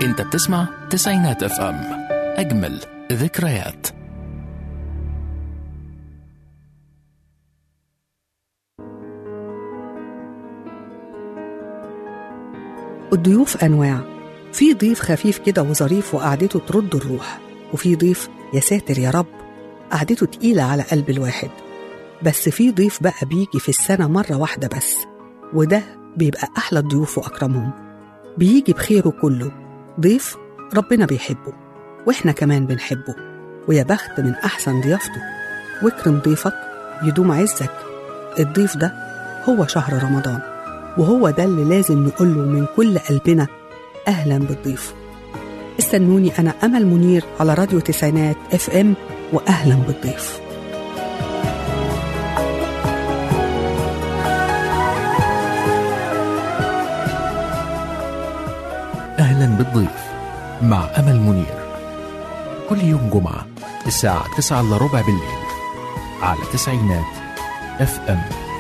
انت بتسمع تسعينات اف ام اجمل ذكريات الضيوف أنواع في ضيف خفيف كده وظريف وقعدته ترد الروح وفي ضيف يا ساتر يا رب قعدته تقيلة على قلب الواحد بس في ضيف بقى بيجي في السنة مرة واحدة بس وده بيبقى أحلى الضيوف وأكرمهم بيجي بخيره كله ضيف ربنا بيحبه وإحنا كمان بنحبه ويا بخت من أحسن ضيافته واكرم ضيفك يدوم عزك الضيف ده هو شهر رمضان وهو ده اللي لازم نقوله من كل قلبنا أهلا بالضيف استنوني أنا أمل منير على راديو تسعينات اف ام وأهلا بالضيف اهلا بالضيف مع امل منير كل يوم جمعه الساعه 9 الا ربع بالليل على تسعينات اف ام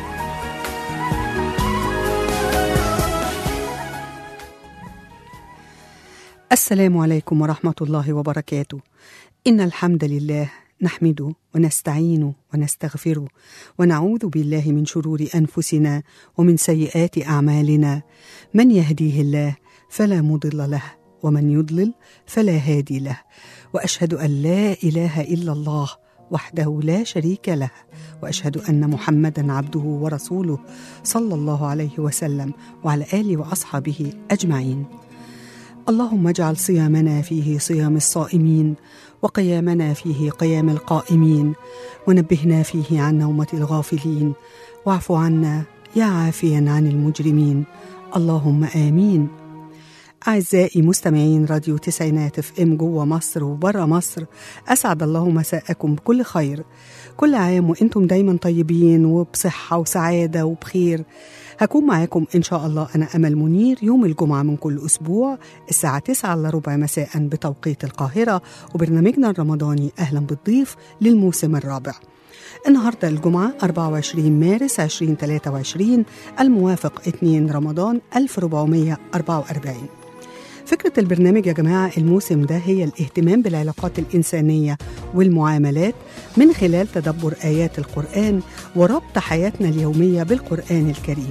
السلام عليكم ورحمة الله وبركاته إن الحمد لله نحمده ونستعينه ونستغفره ونعوذ بالله من شرور أنفسنا ومن سيئات أعمالنا من يهديه الله فلا مضل له ومن يضلل فلا هادي له وأشهد أن لا إله إلا الله وحده لا شريك له واشهد ان محمدا عبده ورسوله صلى الله عليه وسلم وعلى اله واصحابه اجمعين اللهم اجعل صيامنا فيه صيام الصائمين وقيامنا فيه قيام القائمين ونبهنا فيه عن نومه الغافلين واعف عنا يا عافيا عن المجرمين اللهم امين أعزائي مستمعين راديو تسعينات اف ام جوه مصر وبره مصر أسعد الله مساءكم بكل خير كل عام وانتم دايما طيبين وبصحة وسعادة وبخير هكون معاكم إن شاء الله أنا أمل منير يوم الجمعة من كل أسبوع الساعة 9 إلا ربع مساء بتوقيت القاهرة وبرنامجنا الرمضاني أهلا بالضيف للموسم الرابع النهاردة الجمعة 24 مارس 2023 الموافق 2 رمضان 1444 فكرة البرنامج يا جماعة الموسم ده هي الاهتمام بالعلاقات الإنسانية والمعاملات من خلال تدبر آيات القرآن وربط حياتنا اليومية بالقرآن الكريم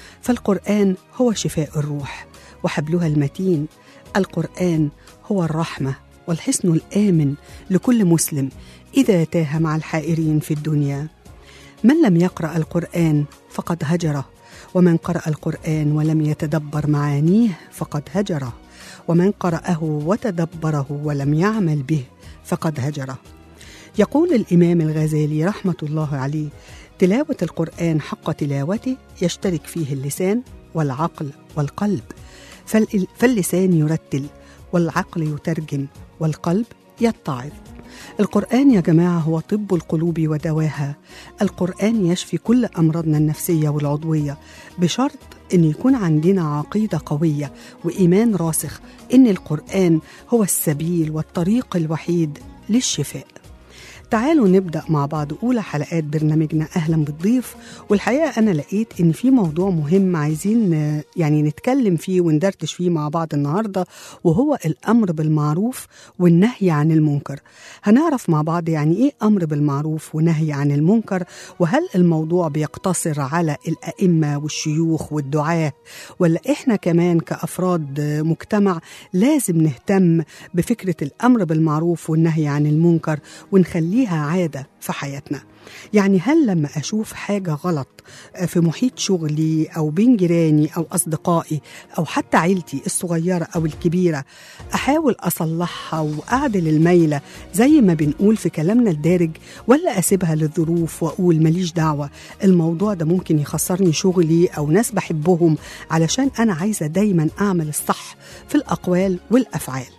فالقرآن هو شفاء الروح وحبلها المتين القرآن هو الرحمة والحصن الآمن لكل مسلم إذا تاه مع الحائرين في الدنيا من لم يقرأ القرآن فقد هجره ومن قرأ القرآن ولم يتدبر معانيه فقد هجره ومن قرأه وتدبره ولم يعمل به فقد هجره يقول الإمام الغزالي رحمة الله عليه تلاوة القرآن حق تلاوته يشترك فيه اللسان والعقل والقلب فال- فاللسان يرتل والعقل يترجم والقلب يتعظ القرآن يا جماعة هو طب القلوب ودواها القرآن يشفي كل أمراضنا النفسية والعضوية بشرط أن يكون عندنا عقيدة قوية وإيمان راسخ أن القرآن هو السبيل والطريق الوحيد للشفاء تعالوا نبدأ مع بعض أولى حلقات برنامجنا أهلا بالضيف والحقيقة أنا لقيت إن في موضوع مهم عايزين آه، يعني نتكلم فيه وندردش فيه مع بعض النهاردة وهو الأمر بالمعروف والنهي عن المنكر هنعرف مع بعض يعني إيه أمر بالمعروف ونهي عن المنكر وهل الموضوع بيقتصر على الأئمة والشيوخ والدعاة ولا إحنا كمان كأفراد آه، مجتمع لازم نهتم بفكرة الأمر بالمعروف والنهي عن المنكر ونخليها عادة في حياتنا يعني هل لما أشوف حاجة غلط في محيط شغلي أو بين جيراني أو أصدقائي أو حتى عيلتي الصغيرة أو الكبيرة أحاول أصلحها وأعدل الميلة زي ما بنقول في كلامنا الدارج ولا أسيبها للظروف وأقول ماليش دعوة الموضوع ده ممكن يخسرني شغلي أو ناس بحبهم علشان أنا عايزة دايما أعمل الصح في الأقوال والأفعال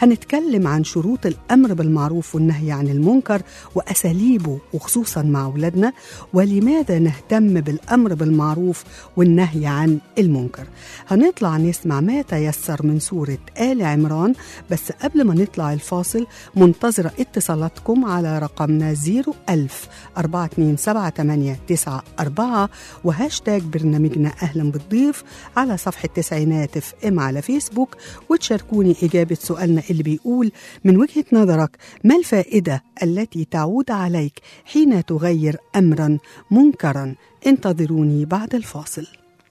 هنتكلم عن شروط الأمر بالمعروف والنهي عن المنكر وأساليبه وخصوصا مع أولادنا ولماذا نهتم بالأمر بالمعروف والنهي عن المنكر هنطلع نسمع ما تيسر من سورة آل عمران بس قبل ما نطلع الفاصل منتظرة اتصالاتكم على رقمنا 01000 427 وهاشتاج برنامجنا أهلا بالضيف على صفحة تسعينات اف ام على فيسبوك وتشاركوني إجابة سؤالنا اللي بيقول من وجهة نظرك ما الفائدة التي تعود عليك حين تغير أمرا منكرا انتظروني بعد الفاصل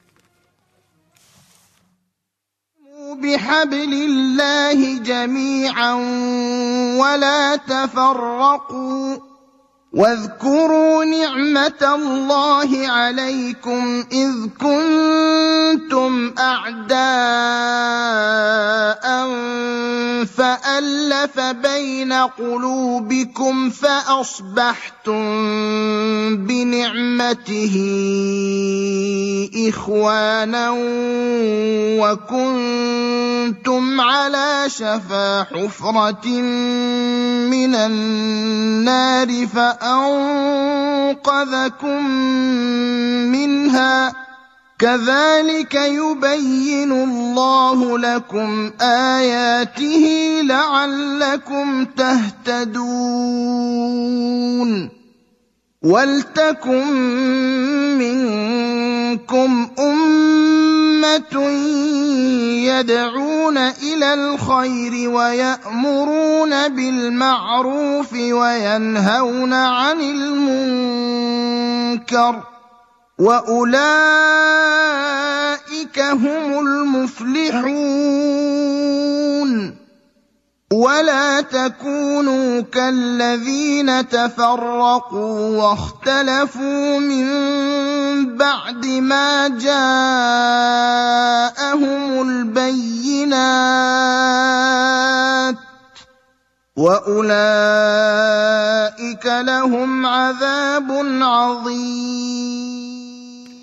بحبل الله جميعا ولا تفرقوا واذكروا نعمة الله عليكم إذ كنتم أعداء فألف بين قلوبكم فأصبحتم بنعمته إخوانا وكنتم على شفا حفرة من النار فأنقذكم منها كذلك يبين الله لكم آياته لعلكم تهتدون ولتكن منكم أمة يدعون إلى الخير ويأمرون بالمعروف وينهون عن المنكر وأولئك هم المفلحون ولا تكونوا كالذين تفرقوا واختلفوا من بعد ما جاءهم البينات واولئك لهم عذاب عظيم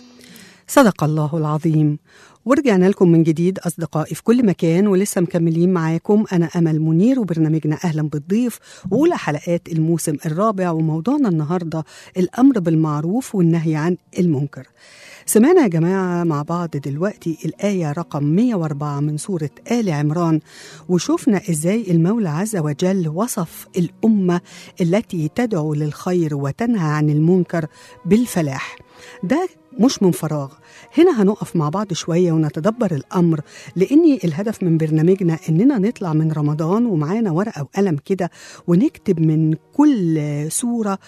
صدق الله العظيم ورجعنا لكم من جديد أصدقائي في كل مكان ولسه مكملين معاكم أنا أمل منير وبرنامجنا أهلا بالضيف وأولى حلقات الموسم الرابع وموضوعنا النهاردة الأمر بالمعروف والنهي عن المنكر سمعنا يا جماعة مع بعض دلوقتي الآية رقم 104 من سورة آل عمران وشوفنا إزاي المولى عز وجل وصف الأمة التي تدعو للخير وتنهى عن المنكر بالفلاح ده مش من فراغ هنا هنقف مع بعض شوية ونتدبر الأمر لأن الهدف من برنامجنا إننا نطلع من رمضان ومعانا ورقة وقلم كده ونكتب من كل سورة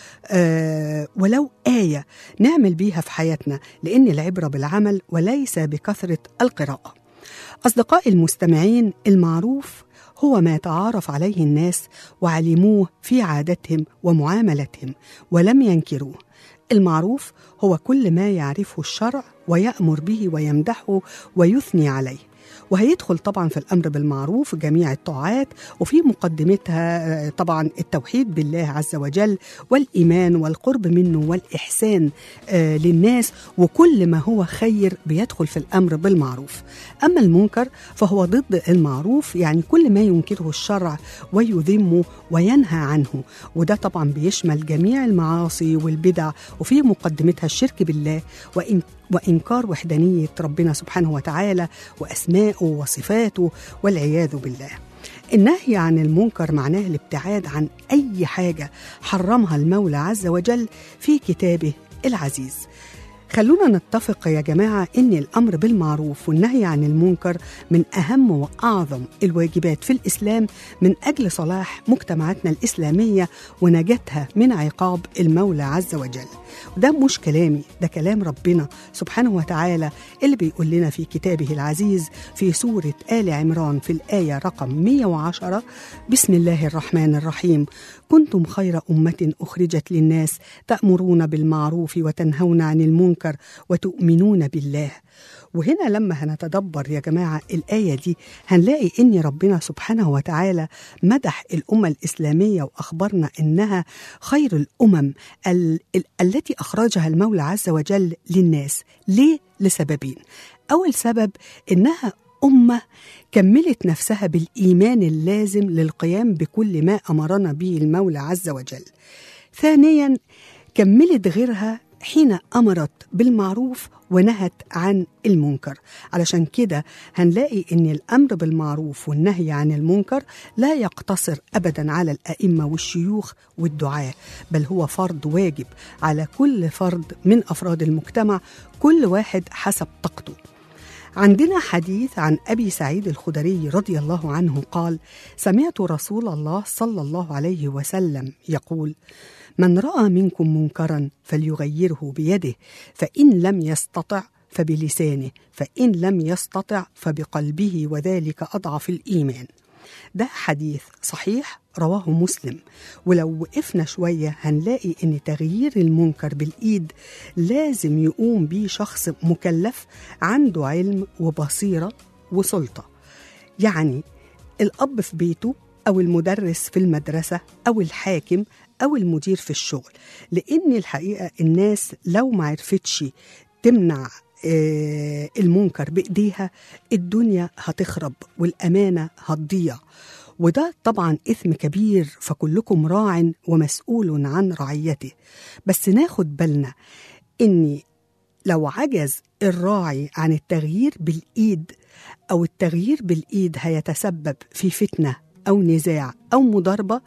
آه ولو آية نعمل بيها في حياتنا لأن العبرة بالعمل وليس بكثرة القراءة أصدقائي المستمعين المعروف هو ما تعارف عليه الناس وعلموه في عادتهم ومعاملتهم ولم ينكروه المعروف هو كل ما يعرفه الشرع ويأمر به ويمدحه ويثني عليه وهيدخل طبعا في الامر بالمعروف جميع الطاعات وفي مقدمتها طبعا التوحيد بالله عز وجل والايمان والقرب منه والاحسان للناس وكل ما هو خير بيدخل في الامر بالمعروف اما المنكر فهو ضد المعروف يعني كل ما ينكره الشرع ويذمه وينهى عنه وده طبعا بيشمل جميع المعاصي والبدع وفي مقدمتها الشرك بالله وإن وإنكار وحدانية ربنا سبحانه وتعالى وأسمائه وصفاته والعياذ بالله النهي عن المنكر معناه الابتعاد عن أي حاجة حرمها المولى عز وجل في كتابه العزيز خلونا نتفق يا جماعة إن الأمر بالمعروف والنهي عن المنكر من أهم وأعظم الواجبات في الإسلام من أجل صلاح مجتمعاتنا الإسلامية ونجاتها من عقاب المولى عز وجل وده مش كلامي ده كلام ربنا سبحانه وتعالى اللي بيقول لنا في كتابه العزيز في سورة آل عمران في الآية رقم 110 بسم الله الرحمن الرحيم كنتم خير أمة أخرجت للناس تأمرون بالمعروف وتنهون عن المنكر وتؤمنون بالله وهنا لما هنتدبر يا جماعة الآية دي هنلاقي إن ربنا سبحانه وتعالى مدح الأمة الإسلامية وأخبرنا إنها خير الأمم ال- ال- التي أخرجها المولى عز وجل للناس ليه؟ لسببين أول سبب إنها أمة كملت نفسها بالإيمان اللازم للقيام بكل ما أمرنا به المولى عز وجل ثانيا كملت غيرها حين أمرت بالمعروف ونهت عن المنكر علشان كده هنلاقي ان الامر بالمعروف والنهي عن المنكر لا يقتصر ابدا على الائمه والشيوخ والدعاه بل هو فرض واجب على كل فرد من افراد المجتمع كل واحد حسب طاقته عندنا حديث عن ابي سعيد الخدري رضي الله عنه قال سمعت رسول الله صلى الله عليه وسلم يقول من راى منكم منكرا فليغيره بيده فان لم يستطع فبلسانه فان لم يستطع فبقلبه وذلك اضعف الايمان ده حديث صحيح رواه مسلم ولو وقفنا شوية هنلاقي إن تغيير المنكر بالإيد لازم يقوم بيه شخص مكلف عنده علم وبصيرة وسلطة يعني الأب في بيته أو المدرس في المدرسة أو الحاكم أو المدير في الشغل لأن الحقيقة الناس لو ما عرفتش تمنع آه، المنكر بإيديها الدنيا هتخرب والأمانة هتضيع وده طبعا إثم كبير فكلكم راع ومسؤول عن رعيته بس ناخد بالنا إن لو عجز الراعي عن التغيير بالإيد أو التغيير بالإيد هيتسبب في فتنة أو نزاع أو مضاربة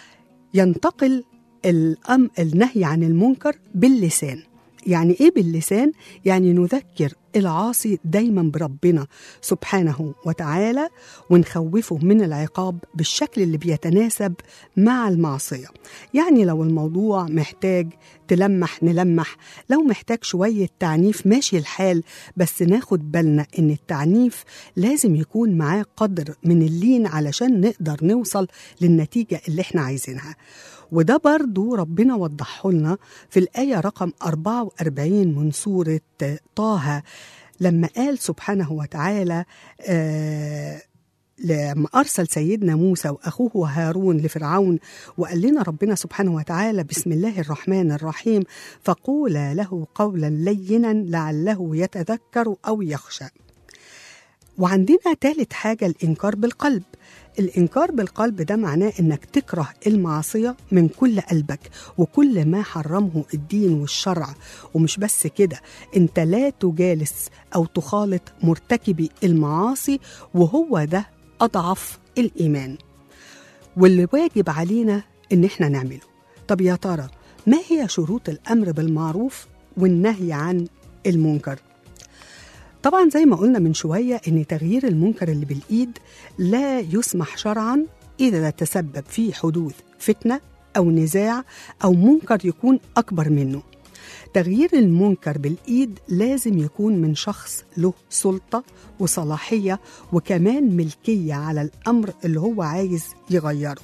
ينتقل الأم النهي عن المنكر باللسان يعني ايه باللسان يعني نذكر العاصي دايما بربنا سبحانه وتعالى ونخوفه من العقاب بالشكل اللي بيتناسب مع المعصيه يعني لو الموضوع محتاج تلمح نلمح لو محتاج شويه تعنيف ماشي الحال بس ناخد بالنا ان التعنيف لازم يكون معاه قدر من اللين علشان نقدر نوصل للنتيجه اللي احنا عايزينها وده برضو ربنا وضحه لنا في الآية رقم 44 من سورة طه لما قال سبحانه وتعالى آه لما أرسل سيدنا موسى وأخوه هارون لفرعون وقال لنا ربنا سبحانه وتعالى بسم الله الرحمن الرحيم فقولا له قولا لينا لعله يتذكر أو يخشى وعندنا ثالث حاجة الإنكار بالقلب الإنكار بالقلب ده معناه إنك تكره المعصية من كل قلبك وكل ما حرمه الدين والشرع ومش بس كده أنت لا تجالس أو تخالط مرتكبي المعاصي وهو ده أضعف الإيمان واللي واجب علينا إن إحنا نعمله طب يا ترى ما هي شروط الأمر بالمعروف والنهي عن المنكر طبعا زي ما قلنا من شوية إن تغيير المنكر اللي بالإيد لا يسمح شرعا إذا تسبب في حدوث فتنة أو نزاع أو منكر يكون أكبر منه تغيير المنكر بالإيد لازم يكون من شخص له سلطة وصلاحية وكمان ملكية على الأمر اللي هو عايز يغيره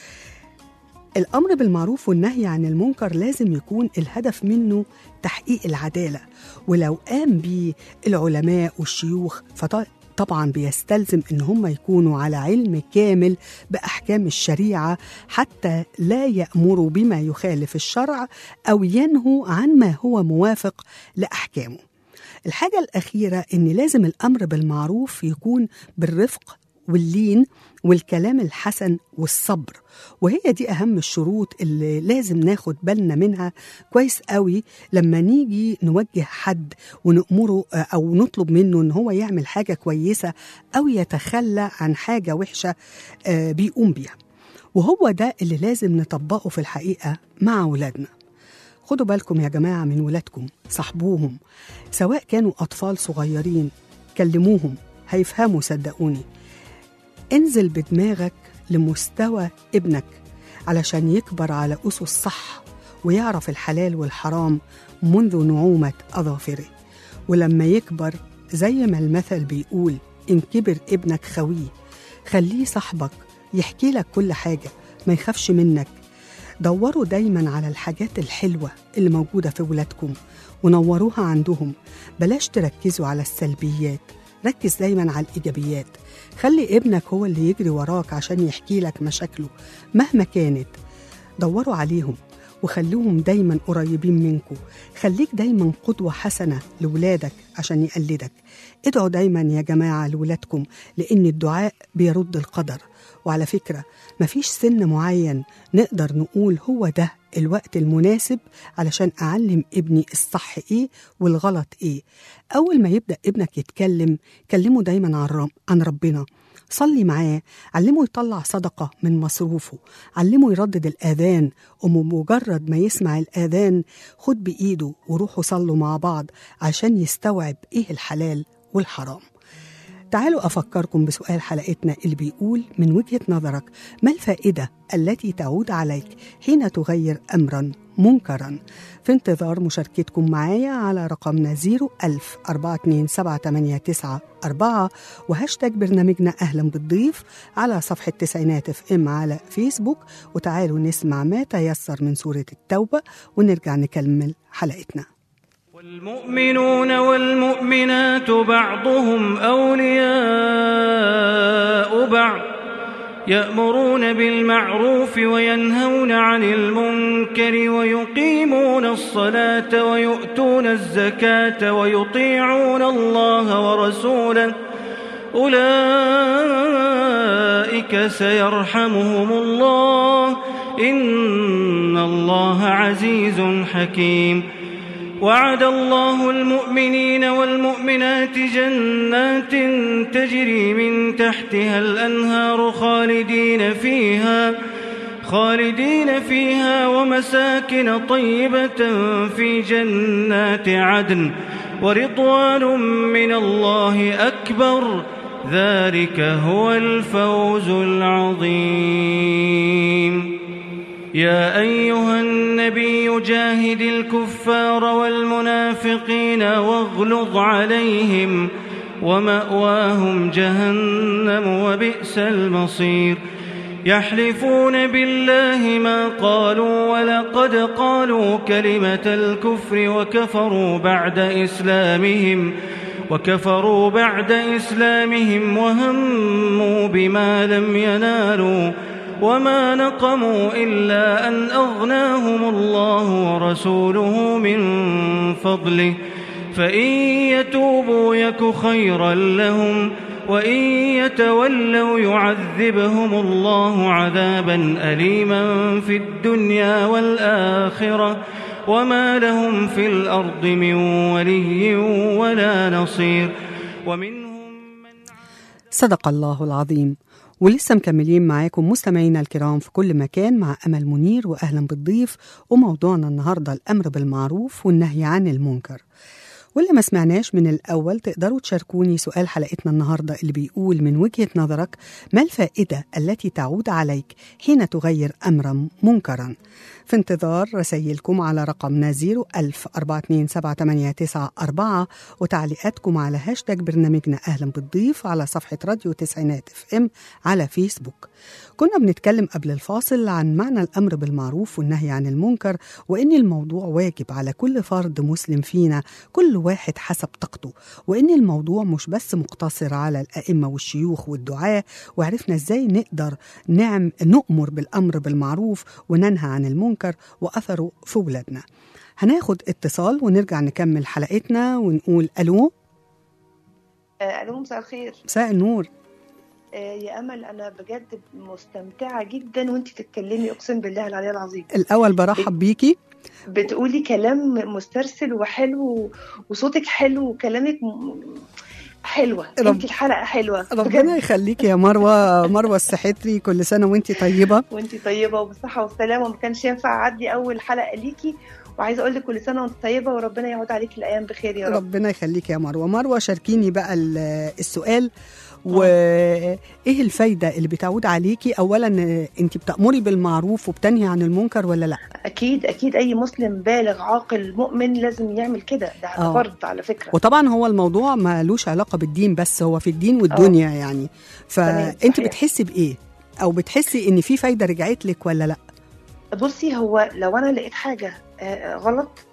الأمر بالمعروف والنهي عن المنكر لازم يكون الهدف منه تحقيق العدالة ولو قام به العلماء والشيوخ فطبعا بيستلزم ان هم يكونوا على علم كامل باحكام الشريعه حتى لا يامروا بما يخالف الشرع او ينهوا عن ما هو موافق لاحكامه الحاجه الاخيره ان لازم الامر بالمعروف يكون بالرفق واللين والكلام الحسن والصبر وهي دي أهم الشروط اللي لازم ناخد بالنا منها كويس قوي لما نيجي نوجه حد ونأمره أو نطلب منه إن هو يعمل حاجة كويسة أو يتخلى عن حاجة وحشة بيقوم بيها وهو ده اللي لازم نطبقه في الحقيقة مع أولادنا خدوا بالكم يا جماعة من ولادكم صاحبوهم سواء كانوا أطفال صغيرين كلموهم هيفهموا صدقوني انزل بدماغك لمستوى ابنك علشان يكبر على أسس صح ويعرف الحلال والحرام منذ نعومة أظافره ولما يكبر زي ما المثل بيقول إن كبر ابنك خويه خليه صاحبك يحكي لك كل حاجة ما يخافش منك دوروا دايما على الحاجات الحلوة اللي موجودة في ولادكم ونوروها عندهم بلاش تركزوا على السلبيات ركز دايما على الإيجابيات خلي ابنك هو اللي يجري وراك عشان يحكي لك مشاكله مهما كانت دوروا عليهم وخلوهم دايما قريبين منكم خليك دايما قدوة حسنة لولادك عشان يقلدك ادعوا دايما يا جماعة لولادكم لأن الدعاء بيرد القدر وعلى فكرة مفيش سن معين نقدر نقول هو ده الوقت المناسب علشان أعلم ابني الصح إيه والغلط إيه أول ما يبدأ ابنك يتكلم كلمه دايما عن رب- عن ربنا صلي معاه علمه يطلع صدقة من مصروفه علمه يردد الآذان ومجرد ما يسمع الآذان خد بإيده وروحوا صلوا مع بعض عشان يستوعب إيه الحلال والحرام تعالوا أفكركم بسؤال حلقتنا اللي بيقول من وجهة نظرك ما الفائدة التي تعود عليك حين تغير أمرا منكرا في انتظار مشاركتكم معايا على رقمنا 01000 427 وهاشتاج برنامجنا أهلا بالضيف على صفحة تسعينات اف ام على فيسبوك وتعالوا نسمع ما تيسر من سورة التوبة ونرجع نكمل حلقتنا والمؤمنون والمؤمنات بعضهم أولياء بعض يأمرون بالمعروف وينهون عن المنكر ويقيمون الصلاة ويؤتون الزكاة ويطيعون الله ورسوله أولئك سيرحمهم الله إن الله عزيز حكيم وعد الله المؤمنين والمؤمنات جنات تجري من تحتها الأنهار خالدين فيها خالدين فيها ومساكن طيبة في جنات عدن ورضوان من الله أكبر ذلك هو الفوز العظيم يا أيها النبي جاهد الكفار والمنافقين واغلظ عليهم ومأواهم جهنم وبئس المصير يحلفون بالله ما قالوا ولقد قالوا كلمة الكفر وكفروا بعد إسلامهم وكفروا بعد إسلامهم وهموا بما لم ينالوا وما نقموا إلا أن أغناهم الله ورسوله من فضله فإن يتوبوا يك خيرا لهم وإن يتولوا يعذبهم الله عذابا أليما في الدنيا والآخرة وما لهم في الأرض من ولي ولا نصير ومنهم من صدق الله العظيم ولسه مكملين معاكم مستمعينا الكرام في كل مكان مع أمل منير وأهلا بالضيف وموضوعنا النهاردة الأمر بالمعروف والنهي عن المنكر واللي ما سمعناش من الأول تقدروا تشاركوني سؤال حلقتنا النهاردة اللي بيقول من وجهة نظرك ما الفائدة التي تعود عليك حين تغير أمرا منكرا في انتظار رسائلكم على رقمنا 01000 427 وتعليقاتكم على هاشتاج برنامجنا أهلا بالضيف على صفحة راديو تسعينات اف ام على فيسبوك كنا بنتكلم قبل الفاصل عن معنى الأمر بالمعروف والنهي عن المنكر وإن الموضوع واجب على كل فرد مسلم فينا كل واحد حسب طاقته وإن الموضوع مش بس مقتصر على الأئمة والشيوخ والدعاة وعرفنا إزاي نقدر نعم نؤمر بالأمر بالمعروف وننهى عن المنكر وأثره في ولادنا هناخد اتصال ونرجع نكمل حلقتنا ونقول ألو آه، الو مساء الخير مساء النور آه، يا امل انا بجد مستمتعه جدا وانت تتكلمي اقسم بالله العلي العظيم الأول برحب بيكي بتقولي كلام مسترسل وحلو وصوتك حلو وكلامك م- حلوه رب- انت الحلقه حلوه ربنا بجد يخليكي يا مروة مروة السحتري كل سنة وانتي طيبة وانت طيبه وبالصحه والسلامه وما كانش ينفع اعدي اول حلقه ليكي وعايزه اقول لك كل سنه وانت طيبه وربنا يعود عليك الايام بخير يا رب ربنا يخليكي يا مروة مروة شاركيني بقى ال- السؤال وايه الفايدة اللي بتعود عليكي اولا انت بتأمري بالمعروف وبتنهي عن المنكر ولا لا اكيد اكيد اي مسلم بالغ عاقل مؤمن لازم يعمل كده ده آه. فرض على فكره وطبعا هو الموضوع مالوش علاقة بالدين بس هو في الدين والدنيا يعني تمام، فانت صحيح. بتحسي بايه او بتحسي ان في فايدة رجعت لك ولا لا بصي هو لو انا لقيت حاجه آه، غلط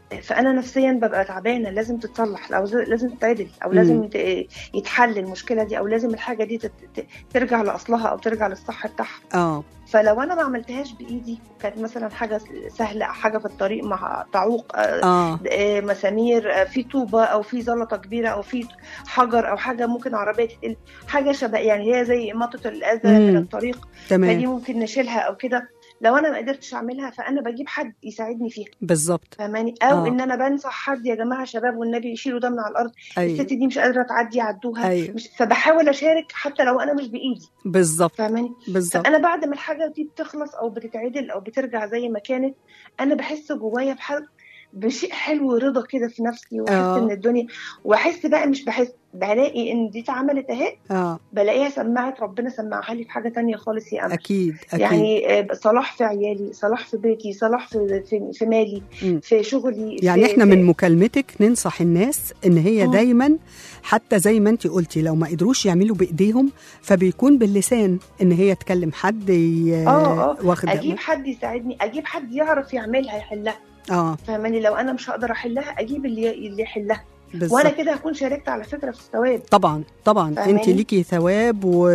فانا نفسيا ببقى تعبانه لازم تتصلح او ز- لازم تتعدل او مم. لازم ت- يتحل المشكله دي او لازم الحاجه دي تت- ت- ترجع لاصلها او ترجع للصح بتاعها اه فلو انا ما عملتهاش بايدي كانت مثلا حاجه سهله حاجه في الطريق مع تعوق آه، اه آه، مسامير آه، في طوبه او في زلطه كبيره او في حجر او حاجه ممكن عربيه تتقل حاجه شبه يعني هي زي اماطه الاذى مم. من الطريق فدي تمام ممكن نشيلها او كده لو انا ما قدرتش اعملها فانا بجيب حد يساعدني فيها بالظبط فاهماني او آه. ان انا بنصح حد يا جماعه شباب والنبي يشيلوا ده من على الارض الست ايوه دي مش قادره تعدي عدوها ايوه مش فبحاول اشارك حتى لو انا مش بايدي بالظبط فاهماني بالظبط فانا بعد ما الحاجه دي بتخلص او بتتعدل او بترجع زي ما كانت انا بحس جوايا بحال بشيء حلو رضا كده في نفسي واحس آه. ان الدنيا واحس بقى مش بحس بلاقي ان دي اتعملت اهي اه بلاقيها سمعت ربنا سمعها لي في حاجه تانية خالص يا امل اكيد اكيد يعني آه، صلاح في عيالي صلاح في بيتي صلاح في في, في مالي مم. في شغلي يعني في احنا في- من مكالمتك ننصح الناس ان هي مم. دايما حتى زي ما انت قلتي لو ما قدروش يعملوا بايديهم فبيكون باللسان ان هي تكلم حد ي- اه اه واخد اجيب حد يساعدني اجيب حد يعرف يعملها يحلها اه فاهماني لو انا مش هقدر احلها اجيب اللي اللي يحلها وانا بالظبط كده هكون شاركت على فكره في الثواب طبعا طبعا فاهماني؟ انت ليكي ثواب و...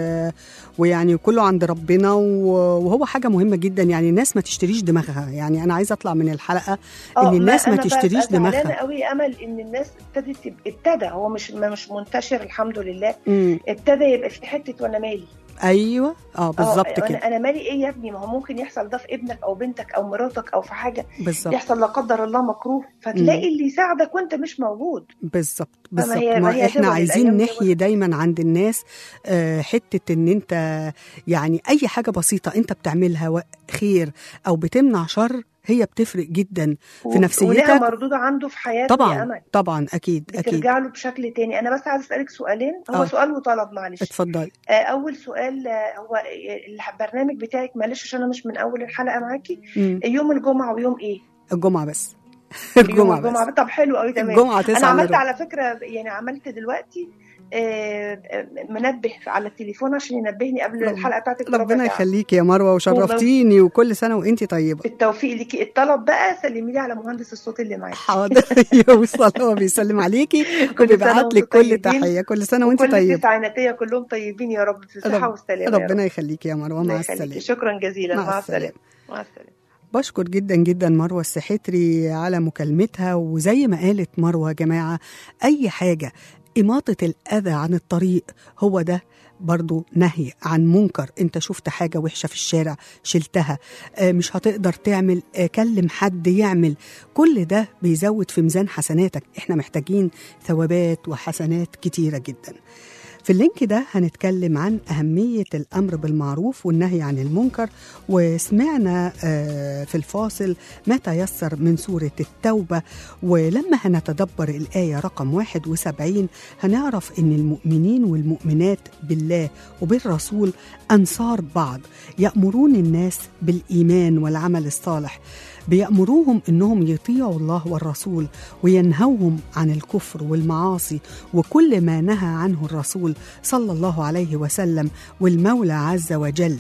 ويعني كله عند ربنا و... وهو حاجه مهمه جدا يعني الناس ما تشتريش دماغها يعني انا عايزه اطلع من الحلقه آه، ان الناس ما أنا ببقى تشتريش زعلانة دماغها قوي امل ان الناس ابتدت تب- ابتدى هو مش ما- مش منتشر الحمد لله امم ابتدى يبقى في حته وانا مالي ايوه اه بالظبط آه، كده انا انا مالي ايه يا ابني ما هو ممكن يحصل ده في ابنك او بنتك او مراتك او في حاجه بالظبط يحصل لا قدر الله مكروه فتلاقي اللي يساعدك وانت مش موجود بالظبط فما بالظبط هي- ما ما هي احنا دول عايزين الأيام دي نحيي دايما عند الناس آه، حته ان انت يعني اي حاجه بسيطه انت بتعملها و- خير او بتمنع شر هي بتفرق جدا و- في نفسيتك. ولها مردود عنده في حياته يا طبعا امل طبعا اكيد اكيد بترجع له بشكل تاني انا بس عايز اسالك سؤالين هو آه. سؤال وطلب معلش اتفضلي آه، اول سؤال آه، هو آه، البرنامج بتاعك معلش عشان انا مش من اول الحلقه معاكي مم. يوم الجمعه ويوم ايه الجمعه بس يوم الجمعه الجمعه بس طب حلو قوي تمام الجمعه 9 انا عملت إلا ربع. على فكره يعني عملت دلوقتي آه، آه، منبه على التليفون عشان ينبهني قبل رب- الحلقه بتاعتك بربع ربنا ساعة. يخليكي يا مروه وشرفتيني وكل سنه وانت طيبه بالتوفيق ليكي الطلب بقى سلمي لي على مهندس الصوت اللي معاكي حاضر يوصل هو بيسلم عليكي كل سنة وبيبعت لك وانتم كل طيبين. تحيه كل سنه وانت وكل طيبه التسعيناتيه كلهم طيبين يا رب في صحه رب- والسلامه يا رب. ربنا يخليكي يا مروه الله مع يخليكي. السلامه شكرا جزيلا مع مع السلامة. السلامه مع السلامه بشكر جدا جدا مروه السحتري على مكالمتها وزي ما قالت مروه يا جماعه اي حاجه إماطة الأذى عن الطريق هو ده برضو نهي عن منكر انت شفت حاجة وحشة في الشارع شلتها آه، مش هتقدر تعمل آه، كلم حد يعمل كل ده بيزود في ميزان حسناتك احنا محتاجين ثوابات وحسنات كتيرة جدا في اللينك ده هنتكلم عن أهمية الأمر بالمعروف والنهي عن المنكر وسمعنا آه، في الفاصل ما تيسر من سورة التوبة ولما هنتدبر الآية رقم 71 هنعرف أن المؤمنين والمؤمنات بالله وبالرسول أنصار بعض يأمرون الناس بالإيمان والعمل الصالح بيأمروهم أنهم يطيعوا الله والرسول وينهوهم عن الكفر والمعاصي وكل ما نهى عنه الرسول صلى الله عليه وسلم والمولى عز وجل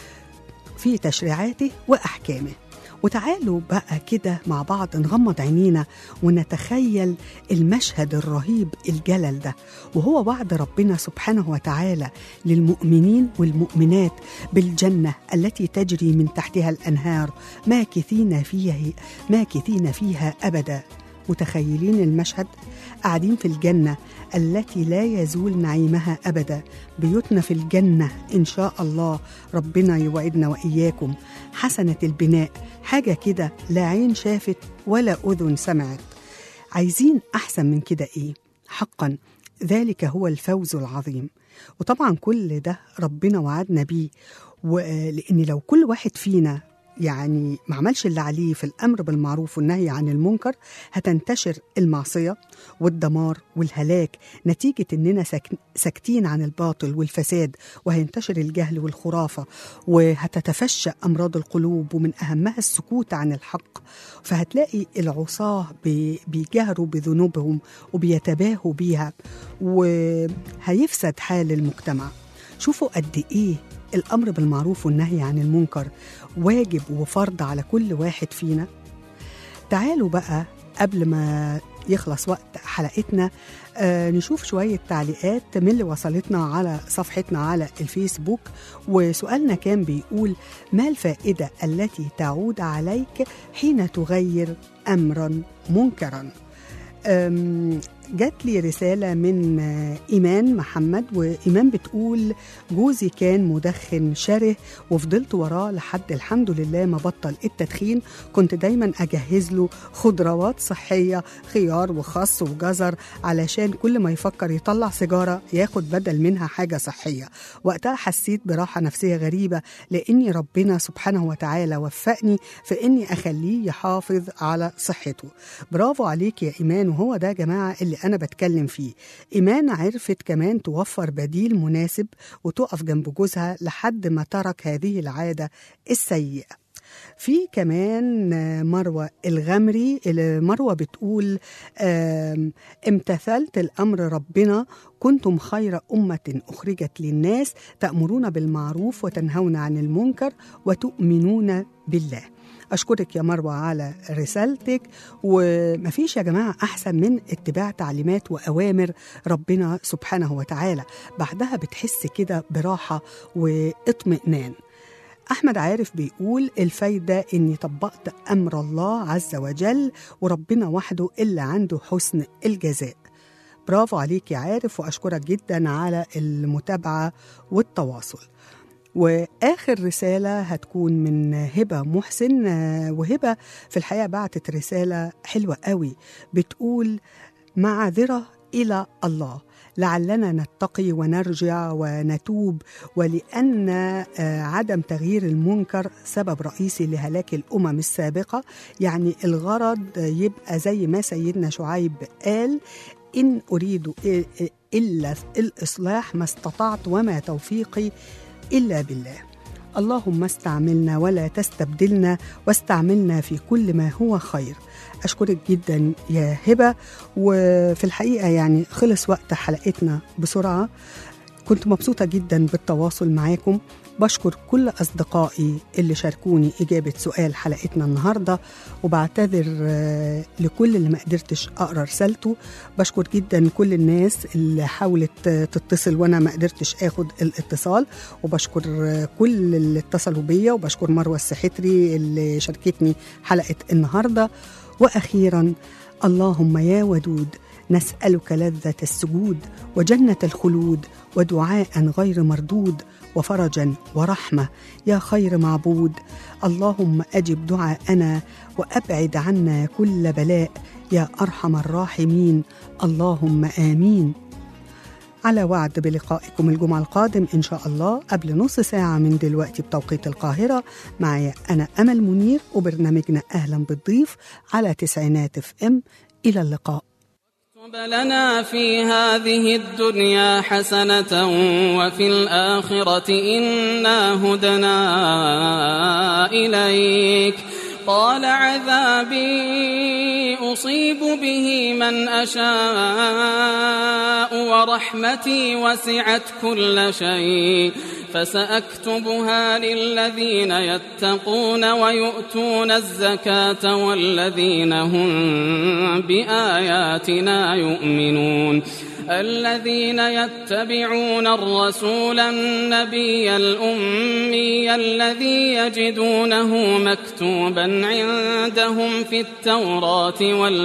في تشريعاته وأحكامه وتعالوا بقى كده مع بعض نغمض عينينا ونتخيل المشهد الرهيب الجلل ده وهو وعد ربنا سبحانه وتعالى للمؤمنين والمؤمنات بالجنة التي تجري من تحتها الأنهار ماكثين فيها ماكثين فيها أبدا متخيلين المشهد قاعدين في الجنة التي لا يزول نعيمها أبدا بيوتنا في الجنة إن شاء الله ربنا يوعدنا وإياكم حسنة البناء حاجة كده لا عين شافت ولا أذن سمعت عايزين أحسن من كده إيه حقا ذلك هو الفوز العظيم وطبعا كل ده ربنا وعدنا بيه ولأن لو كل واحد فينا يعني ما عملش اللي عليه في الامر بالمعروف والنهي عن المنكر هتنتشر المعصيه والدمار والهلاك نتيجه اننا ساك- ساكتين عن الباطل والفساد وهينتشر الجهل والخرافه وهتتفشى امراض القلوب ومن اهمها السكوت عن الحق فهتلاقي العصاه بي- بيجهروا بذنوبهم وبيتباهوا بيها وهيفسد حال المجتمع شوفوا قد ايه الامر بالمعروف والنهي عن المنكر واجب وفرض على كل واحد فينا تعالوا بقى قبل ما يخلص وقت حلقتنا آه نشوف شوية تعليقات من اللي وصلتنا على صفحتنا على الفيسبوك وسؤالنا كان بيقول ما الفائدة التي تعود عليك حين تغير أمرا منكرا أم، جات لي رسالة من آه، إيمان محمد وإيمان بتقول جوزي كان مدخن شره وفضلت وراه لحد الحمد لله ما بطل التدخين كنت دايما أجهز له خضروات صحية خيار وخس وجزر علشان كل ما يفكر يطلع سيجارة ياخد بدل منها حاجة صحية وقتها حسيت براحة نفسية غريبة لأني ربنا سبحانه وتعالى وفقني في إني أخليه يحافظ على صحته برافو عليك يا إيمان وهو ده يا جماعة اللي أنا بتكلم فيه إيمان عرفت كمان توفر بديل مناسب وتقف جنب جوزها لحد ما ترك هذه العادة السيئة في كمان آه، مروة الغمري اللي مروة بتقول آم، امتثلت الأمر ربنا كنتم خير أمة أخرجت للناس تأمرون بالمعروف وتنهون عن المنكر وتؤمنون بالله أشكرك يا مروة على رسالتك ومفيش يا جماعة أحسن من اتباع تعليمات وأوامر ربنا سبحانه وتعالى بعدها بتحس كده براحة واطمئنان أحمد عارف بيقول الفايدة إني طبقت أمر الله عز وجل وربنا وحده اللي عنده حسن الجزاء برافو عليك يا عارف وأشكرك جدا على المتابعة والتواصل واخر رساله هتكون من هبه محسن آه، وهبه في الحقيقه بعتت رساله حلوه قوي بتقول معذره الى الله لعلنا نتقي ونرجع ونتوب ولان آه، عدم تغيير المنكر سبب رئيسي لهلاك الامم السابقه يعني الغرض يبقى زي ما سيدنا شعيب قال ان اريد الا الاصلاح ما استطعت وما توفيقي الا بالله اللهم استعملنا ولا تستبدلنا واستعملنا في كل ما هو خير أشكرك جدا يا هبة وفي الحقيقة يعني خلص وقت حلقتنا بسرعة كنت مبسوطة جدا بالتواصل معاكم بشكر كل أصدقائي اللي شاركوني إجابة سؤال حلقتنا النهاردة وبعتذر آه، لكل اللي ما قدرتش أقرأ رسالته بشكر جدا كل الناس اللي حاولت آه، تتصل وأنا ما قدرتش أخد الاتصال وبشكر آه، كل اللي اتصلوا بيا وبشكر مروة السحتري اللي شاركتني حلقة النهاردة وأخيرا اللهم يا ودود نسألك لذة السجود وجنة الخلود ودعاء غير مردود وفرجا ورحمة يا خير معبود اللهم أجب دعاءنا وأبعد عنا كل بلاء يا أرحم الراحمين اللهم آمين على وعد بلقائكم الجمعة القادم إن شاء الله قبل نص ساعة من دلوقتي بتوقيت القاهرة معايا أنا أمل منير وبرنامجنا أهلا بالضيف على تسعينات اف ام إلى اللقاء اكتب لنا في هذه الدنيا حسنة وفي الآخرة إنا هدنا إليك قال عذابي أصيب به من أشاء ورحمتي وسعت كل شيء فسأكتبها للذين يتقون ويؤتون الزكاة والذين هم بآياتنا يؤمنون الذين يتبعون الرسول النبي الأمي الذي يجدونه مكتوبا عندهم في التوراة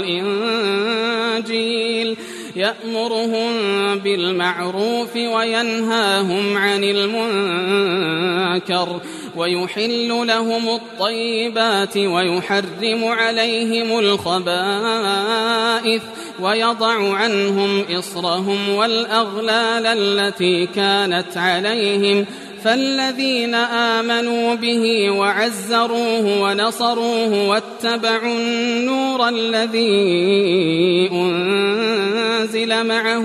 والإنجيل يأمرهم بالمعروف وينهاهم عن المنكر ويحل لهم الطيبات ويحرم عليهم الخبائث ويضع عنهم إصرهم والأغلال التي كانت عليهم فالذين آمنوا به وعزروه ونصروه واتبعوا النور الذي أنزل معه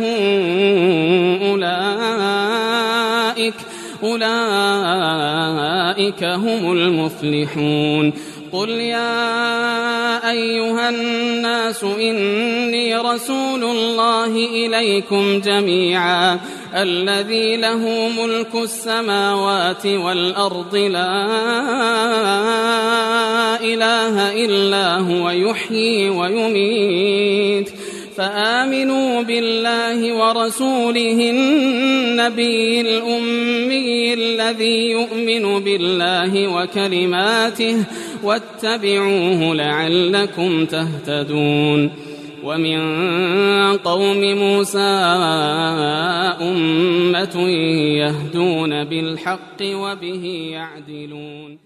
أولئك أولئك هم المفلحون قل يا أيها الناس إني رسول الله إليكم جميعا الذي له ملك السماوات والأرض لا إله إلا هو يحيي ويميت فآمنوا بالله ورسوله النبي الأمي الذي يؤمن بالله وكلماته واتبعوه لعلكم تهتدون ومن قوم موسى أمة يهدون بالحق وبه يعدلون